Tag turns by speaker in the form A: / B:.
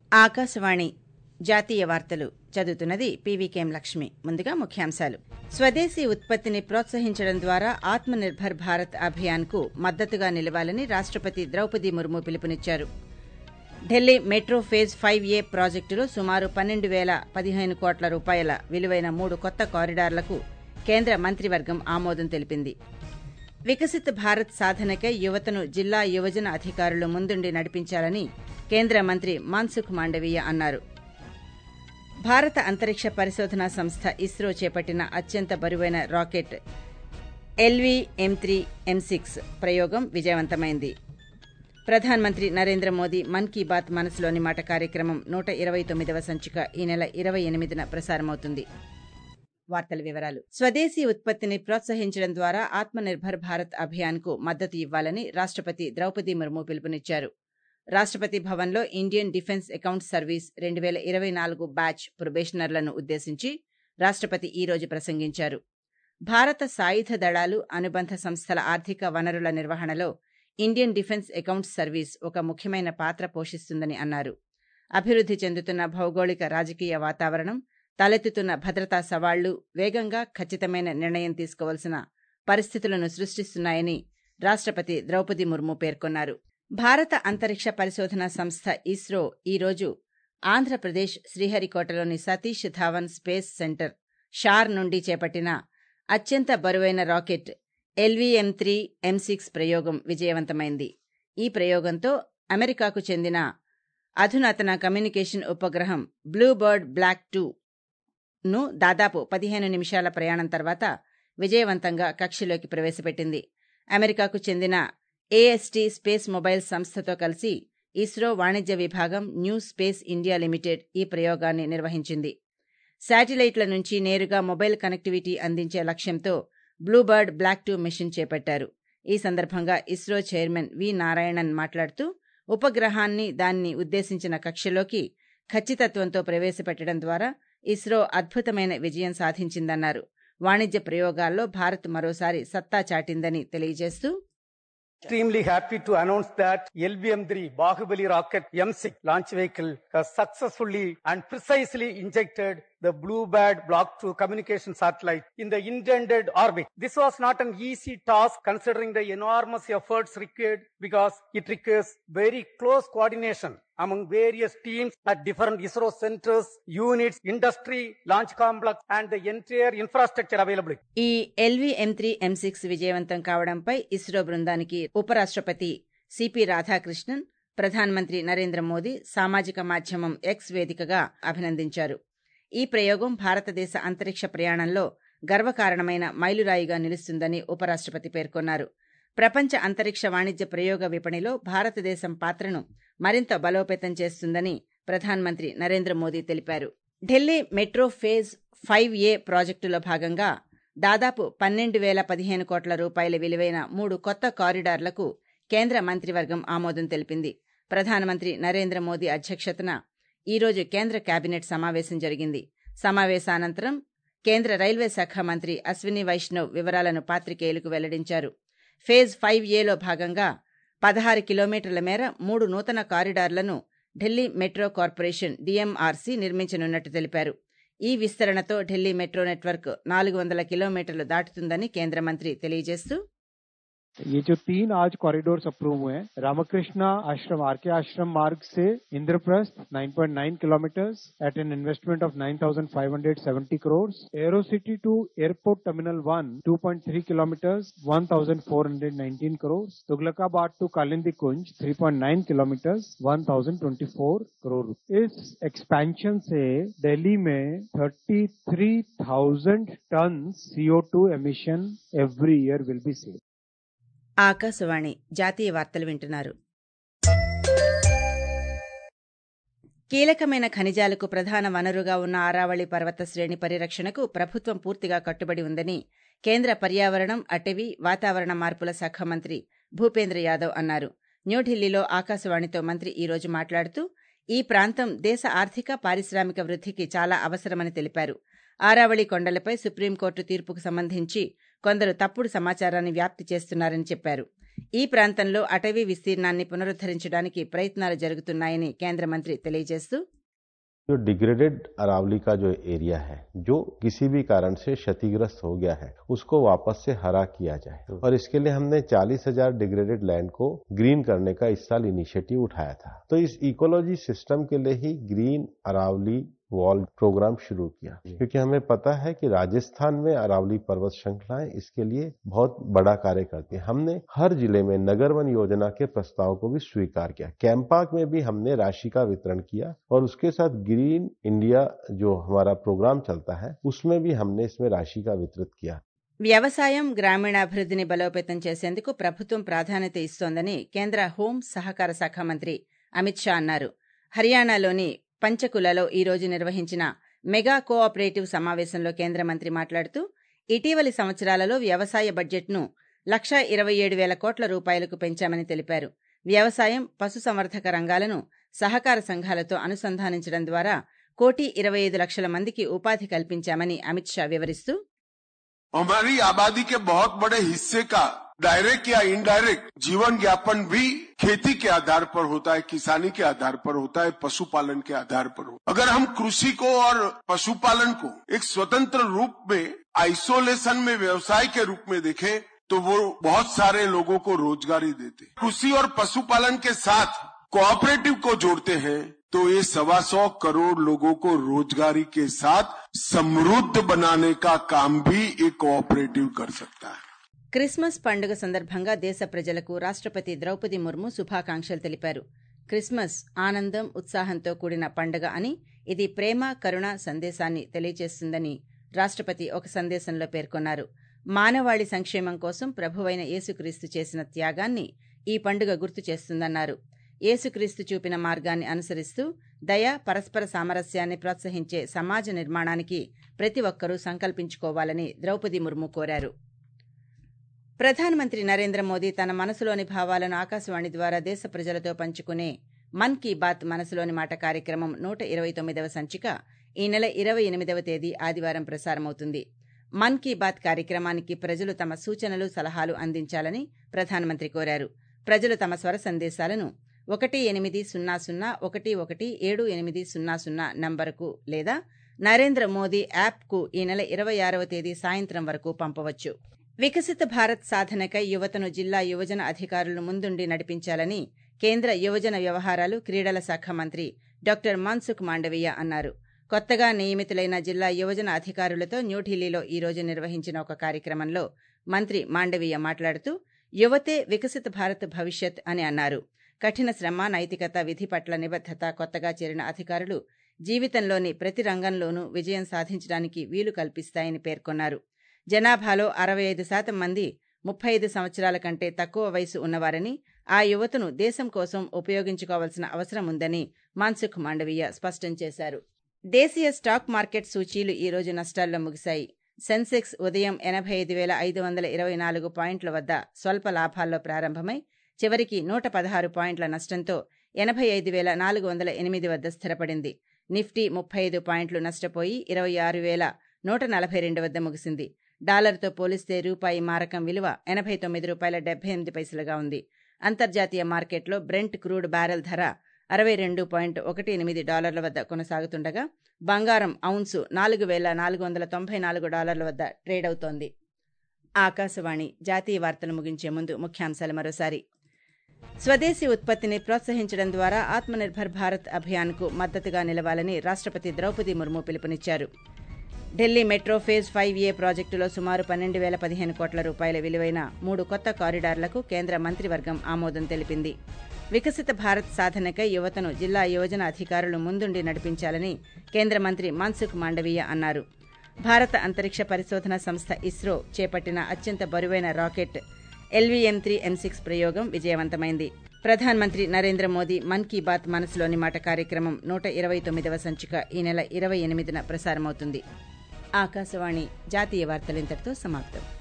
A: ఆకాశవాణి జాతీయ వార్తలు చదువుతున్నది పీవీకేఎం లక్ష్మి ముందుగా ముఖ్యాంశాలు స్వదేశీ ఉత్పత్తిని ప్రోత్సహించడం ద్వారా ఆత్మనిర్భర్ భారత్ అభియాన్కు మద్దతుగా నిలవాలని రాష్టపతి ద్రౌపది ముర్ము పిలుపునిచ్చారు Delhi metro phase five A ప్రాజెక్టులో సుమారు పన్నెండు వేల పదిహేను కోట్ల రూపాయల విలువైన మూడు కొత్త కారిడార్లకు కేంద్ర మంత్రివర్గం ఆమోదం తెలిపింది వికసిత్ భారత్ సాధనకై యువతను జిల్లా యువజన అధికారులు ముందుండి నడిపించాలని కేంద్ర మంత్రి మాన్సుఖ్ మాండవీయ అన్నారు భారత అంతరిక్ష పరిశోధనా సంస్థ ఇస్రో చేపట్టిన అత్యంత బరువైన rocket LV M three M six ప్రయోగం విజయవంతమైంది ప్రధానమంత్రి నరేంద్ర మోదీ మన్ కీ బాత్ మనసులోని మాట కార్యక్రమం నూట ఇరవై తొమ్మిదవ సంచిక ఈ నెల ఇరవై ఎనిమిదిన ప్రసారమవుతుంది వార్తల వివరాలు స్వదేశీ ఉత్పత్తిని ప్రోత్సహించడం ద్వారా ఆత్మనిర్భర్ భారత్ అభియాన్కు మద్దతు ఇవ్వాలని రాష్టపతి ద్రౌపది ముర్ము పిలుపునిచ్చారు రాష్టపతి భవన్లో ఇండియన్ డిఫెన్స్ అకౌంట్స్ సర్వీస్ రెండు వేల ఇరవై నాలుగు బ్యాచ్ ప్రొబేషనర్లను ఉద్దేశించి రాష్టపతి ఈ రోజు ప్రసంగించారు భారత సాయుధ దళాలు అనుబంధ సంస్థల ఆర్థిక వనరుల నిర్వహణలో ఇండియన్ డిఫెన్స్ అకౌంట్స్ సర్వీస్ ఒక ముఖ్యమైన పాత్ర పోషిస్తుందని అన్నారు అభివృద్ది చెందుతున్న భౌగోళిక రాజకీయ వాతావరణం తలెత్తుతున్న భద్రతా సవాళ్లు వేగంగా ఖచ్చితమైన నిర్ణయం తీసుకోవాల్సిన పరిస్థితులను సృష్టిస్తున్నాయని రాష్టపతి ద్రౌపది ముర్ము పేర్కొన్నారు భారత అంతరిక్ష పరిశోధనా సంస్థ ఇస్రో ఈ రోజు ఆంధ్రప్రదేశ్ శ్రీహరికోటలోని సతీష్ ధావన్ స్పేస్ సెంటర్ షార్ నుండి చేపట్టిన అత్యంత బరువైన rocket LVM three M six ప్రయోగం విజయవంతమైంది ఈ ప్రయోగంతో అమెరికాకు చెందిన అధునాతన కమ్యూనికేషన్ ఉపగ్రహం బ్లూబర్డ్ బ్లాక్ టూ ను దాదాపు పదిహేను నిమిషాల ప్రయాణం తర్వాత విజయవంతంగా కక్షలోకి ప్రవేశపెట్టింది అమెరికాకు చెందిన ఏఎస్టీ స్పేస్ మొబైల్ సంస్థతో కలిసి ఇస్రో వాణిజ్య విభాగం న్యూ స్పేస్ ఇండియా లిమిటెడ్ ఈ ప్రయోగాన్ని నిర్వహించింది శాటిలైట్ల నుంచి నేరుగా మొబైల్ కనెక్టివిటీ అందించే లక్ష్యంతో బ్లూబర్డ్ బ్లాక్ టూ మిషన్ చేపట్టారు ఈ సందర్భంగా ఇస్రో చైర్మన్ వి నారాయణన్ మాట్లాడుతూ ఉపగ్రహాన్ని దాన్ని ఉద్దేశించిన కక్షలోకి ఖచ్చితత్వంతో ప్రవేశపెట్టడం ద్వారా ఇస్రో అద్భుతమైన విజయం సాధించిందన్నారు వాణిజ్య ప్రయోగాల్లో భారత్ మరోసారి సత్తా చాటిందని తెలియజేస్తూ
B: Extremely happy to announce that LBM-3 Bahubali rocket M6 launch vehicle has successfully and precisely injected the Bluebird Block 2 communication satellite in the intended orbit. This was not an easy task considering the enormous efforts required because it requires very close coordination among various teams at different ISRO centers, units, industry, launch complex and the entire infrastructure available.
A: ఈ LV M three M six విజయవంతం కావడంపై ఇస్రో బృందానికి ఉపరాష్ట్రపతి CP Radhakrishnan ప్రధానమంత్రి నరేంద్ర మోదీ సామాజిక మాధ్యమం X వేదికగా అభినందించారు ఈ ప్రయోగం భారతదేశ అంతరిక్ష ప్రయాణంలో గర్వకారణమైన మైలురాయిగా నిలుస్తుందని ఉపరాష్ట్రపతి పేర్కొన్నారు ప్రపంచ అంతరిక్ష వాణిజ్య ప్రయోగ విపణిలో భారతదేశం పాత్రను మరింత బలోపేతం చేస్తుందని ప్రధానమంత్రి నరేంద్ర మోదీ తెలిపారు Delhi metro phase five A ప్రాజెక్టులో భాగంగా దాదాపు పన్నెండు వేల పదిహేను కోట్ల రూపాయల విలువైన మూడు కొత్త కారిడార్లకు కేంద్ర మంత్రివర్గం ఆమోదం తెలిపింది ప్రధానమంత్రి నరేంద్ర మోదీ అధ్యక్షతన ఈ రోజు కేంద్ర కేబినెట్ సమావేశం జరిగింది సమావేశానంతరం కేంద్ర రైల్వే శాఖ మంత్రి అశ్విని వైష్ణవ్ వివరాలను పాత్రికేయులకు వెల్లడించారు ఫేజ్ ఫైవ్ ఏలో భాగంగా పదహారు కిలోమీటర్ల మేర మూడు నూతన కారిడార్లను ఢిల్లీ మెట్రో కార్పొరేషన్ డీఎంఆర్సీ నిర్మించనున్నట్టు తెలిపారు ఈ విస్తరణతో ఢిల్లీ మెట్రో నెట్వర్క్ నాలుగు వందల కిలోమీటర్లు దాటుతుందని కేంద్ర మంత్రి తెలియజేస్తూ
C: ये जो तीन आज कॉरिडोर्स अप्रूव हुए हैं रामकृष्णा आश्रम आर के आश्रम मार्ग से Indraprastha 9.9 kilometres at an investment of 9,570 crore aero city to airport terminal one 2.3 kilometres 1,419 crore Tughlakabad to Kalindi Kunj 3.9 kilometres 1,024 crore इस एक्सपेंशन से दिल्ली में 33,000 tonne CO2 emission every year will be saved.
A: ఆకాశవాణి జాతీయ వార్తలు వింటున్నారు కీలకమైన ఖనిజాలకు ప్రధాన వనరుగా ఉన్న ఆరావళి పర్వత శ్రేణి పరిరక్షణకు ప్రభుత్వం పూర్తిగా కట్టుబడి ఉందని కేంద్ర పర్యావరణం అటవీ వాతావరణ మార్పుల శాఖ మంత్రి భూపేంద్ర యాదవ్ అన్నారు న్యూఢిల్లీలో ఆకాశవాణితో మంత్రి ఈ రోజు మాట్లాడుతూ ఈ ప్రాంతం దేశ ఆర్థిక పారిశ్రామిక వృద్ధికి చాలా అవసరమని తెలిపారు ఆరావళి కొండలపై సుప్రీంకోర్టు తీర్పుకు సంబంధించి కొందరు తప్పుడు సమాచారాన్ని వ్యాప్తి చేస్తున్నారని చెప్పారు ఈ ప్రాంతంలో అటవీ విస్తీర్ణాన్ని పునరుద్దరించడానికి ప్రయత్నాలు జరుగుతున్నాయని కేంద్ర మంత్రి తెలియజేస్తూ
D: जो डिग्रेडेड अरावली का जो एरिया है जो किसी भी कारण से क्षतिग्रस्त हो गया है उसको वापस से हरा किया जाए और इसके लिए हमने चालीस हजार डिग्रेडेड लैंड को ग्रीन करने का इस साल इनिशिएटिव उठाया था तो इस इकोलॉजी सिस्टम के लिए ही ग्रीन अरावली वॉल प्रोग्राम शुरू किया क्योंकि हमें पता है कि राजस्थान में अरावली पर्वत श्रृंखलाएं इसके लिए बहुत बड़ा कार्य करती है हमने हर जिले में नगर वन योजना के प्रस्ताव को भी स्वीकार किया कैंपाक में भी हमने राशि का वितरण किया और उसके साथ ग्रीन इंडिया जो हमारा प्रोग्राम चलता है उसमें भी हमने इसमें राशि का वितरित किया
A: వ్యవసాయం గ్రామీణాభివృద్ధిని బలోపేతం చేసేందుకు ప్రభుత్వం ప్రాధాన్యత ఇస్తోందని కేంద్ర హోం సహకార శాఖ మంత్రి అమిత్ షా అన్నారు హర్యానాలోని పంచకులలో ఈ రోజు నిర్వహించిన మెగా కోఆపరేటివ్ సమావేశంలో కేంద్ర మంత్రి మాట్లాడుతూ ఇటీవలి సంవత్సరాలలో వ్యవసాయ బడ్జెట్ను లక్షా ఇరవై ఏడు వేల కోట్ల రూపాయలకు పెంచామని తెలిపారు వ్యవసాయం పశుసంవర్ధక రంగాలను సహకార సంఘాలతో అనుసంధానించడం ద్వారా కోటి ఇరవై ఐదు లక్షల మందికి ఉపాధి కల్పించామని అమిత్ షా వివరిస్తూ
E: हमारी आबादी के बहुत बड़े हिस्से का डायरेक्ट या इनडायरेक्ट जीवन यापन भी खेती के आधार पर होता है किसानी के आधार पर होता है पशुपालन के आधार पर हो अगर हम कृषि को और पशुपालन को एक स्वतंत्र रूप में आइसोलेशन में व्यवसाय के रूप में देखें तो वो बहुत सारे लोगों को रोजगारी देते कृषि और पशुपालन के साथ कोऑपरेटिव को जोड़ते हैं तो ये सवा सौ करोड़ लोगों को रोजगारी के साथ समृद्ध बनाने का काम भी एक कोऑपरेटिव कर सकता है
A: క్రిస్మస్ పండుగ సందర్భంగా దేశ ప్రజలకు రాష్ట్రపతి ద్రౌపది ముర్ము శుభాకాంక్షలు తెలిపారు క్రిస్మస్ ఆనందం ఉత్సాహంతో కూడిన పండుగ అని ఇది ప్రేమ కరుణ సందేశాన్ని తెలియజేస్తుందని రాష్ట్రపతి ఒక సందేశంలో పేర్కొన్నారు మానవాళి సంక్షేమం కోసం ప్రభువైన యేసుక్రీస్తు చేసిన త్యాగాన్ని ఈ పండుగ గుర్తు చేస్తుందన్నారు యేసుక్రీస్తు చూపిన మార్గాన్ని అనుసరిస్తూ దయ పరస్పర సామరస్యాన్ని ప్రోత్సహించే సమాజ నిర్మాణానికి ప్రతి ఒక్కరూ సంకల్పించుకోవాలని ద్రౌపది ముర్ము కోరారు ప్రధానమంత్రి నరేంద్ర మోదీ తన మనసులోని భావాలను ఆకాశవాణి ద్వారా దేశ ప్రజలతో పంచుకునే మన్ కీ బాత్ మనసులోని మాట కార్యక్రమం నూట ఇరవై తొమ్మిదవ సంచిక ఈ నెల ఇరవై ఎనిమిదవ తేదీ ఆదివారం ప్రసారమవుతుంది మన్ కీ బాత్ కార్యక్రమానికి ప్రజలు తమ సూచనలు సలహాలు అందించాలని ప్రధానమంత్రి కోరారు ప్రజలు తమ స్వర సందేశాలను ఒకటి ఎనిమిది సున్నా సున్నా ఒకటి ఒకటి ఏడు ఎనిమిది సున్నా సున్నా నంబరుకు లేదా నరేంద్ర మోదీ యాప్కు ఈ నెల ఇరవై ఆరవ తేదీ సాయంత్రం వరకు పంపవచ్చు వికసిత భారత్ సాధనకై యువతను జిల్లా యువజన అధికారులు ముందుండి నడిపించాలని కేంద్ర యువజన వ్యవహారాలు క్రీడల శాఖ మంత్రి డాక్టర్ మన్సుఖ్ మాండవీయ అన్నారు కొత్తగా నియమితులైన జిల్లా యువజన అధికారులతో న్యూఢిల్లీలో ఈ రోజు నిర్వహించిన ఒక కార్యక్రమంలో మంత్రి మాండవీయ మాట్లాడుతూ యువతే వికసిత భారత్ భవిష్యత్ అని అన్నారు కఠిన శ్రమ నైతికత విధి పట్ల నిబద్దత కొత్తగా చేరిన అధికారులు జీవితంలోని ప్రతి రంగంలోనూ విజయం సాధించడానికి వీలు కల్పిస్తాయని పేర్కొన్నారు జనాభాలో అరవై ఐదు శాతం మంది ముప్పై ఐదు సంవత్సరాల కంటే తక్కువ వయసు ఉన్నవారని ఆ యువతను దేశం కోసం ఉపయోగించుకోవాల్సిన అవసరం ఉందని మాన్సుఖ్ మాండవీయ స్పష్టం చేశారు దేశీయ స్టాక్ మార్కెట్ సూచీలు ఈ రోజు నష్టాల్లో ముగిశాయి సెన్సెక్స్ ఉదయం ఎనభై ఐదు వేల ఐదు వందల ఇరవై నాలుగు పాయింట్ల వద్ద స్వల్ప లాభాల్లో ప్రారంభమై చివరికి నూట పదహారు పాయింట్ల నష్టంతో ఎనభై ఐదు వేల నాలుగు వందల ఎనిమిది వద్ద స్థిరపడింది నిఫ్టీ ముప్పై ఐదు పాయింట్లు నష్టపోయి ఇరవై ఆరు వేల నూట నలభై రెండు వద్ద ముగిసింది డాలర్తో పోలిస్తే రూపాయి మారకం విలువ ఎనభై తొమ్మిది రూపాయల డెబ్బై ఎనిమిది పైసలుగా ఉంది అంతర్జాతీయ మార్కెట్లో బ్రెంట్ క్రూడ్ బ్యారెల్ ధర అరవై రెండు పాయింట్ ఒకటి ఎనిమిది డాలర్ల వద్ద కొనసాగుతుండగా బంగారం ఔన్సు నాలుగు వేల నాలుగు వందల తొంభై నాలుగు డాలర్ల వద్ద ట్రేడ్ అవుతోంది ఆకాశవాణి జాతీయ వార్తలు ముగించే ముందు ముఖ్యాంశాలు మరోసారి స్వదేశీ ఉత్పత్తిని ప్రోత్సహించడం ద్వారా ఆత్మనిర్భర్ భారత్ అభియాన్కు మద్దతుగా నిలవాలని రాష్ట్రపతి ద్రౌపది ముర్ము పిలుపునిచ్చారు Delhi metro phase five A ప్రాజెక్టులో సుమారు పన్నెండు వేల పదిహేను కోట్ల రూపాయల విలువైన మూడు కొత్త కారిడార్లకు కేంద్ర మంత్రివర్గం ఆమోదం తెలిపింది వికసిత భారత్ సాధనకై యువతను జిల్లా యువజన అధికారులు ముందుండి నడిపించాలని కేంద్ర మంత్రి మన్సుఖ్ మాండవీయ అన్నారు భారత అంతరిక్ష పరిశోధన సంస్థ ఇస్రో చేపట్టిన అత్యంత బరువైన rocket LVM three M six ప్రయోగం విజయవంతమైంది ప్రధానమంత్రి నరేంద్ర మోదీ మన్ కీ బాత్ మనసులోని మాట కార్యక్రమం నూట ఇరవై తొమ్మిదవ సంచిక ఈ నెల ఇరవై ఎనిమిదిన ప్రసారమవుతుంది ఆకాశవాణి జాతీయ వార్తలు ఇంతటితో సమాప్తం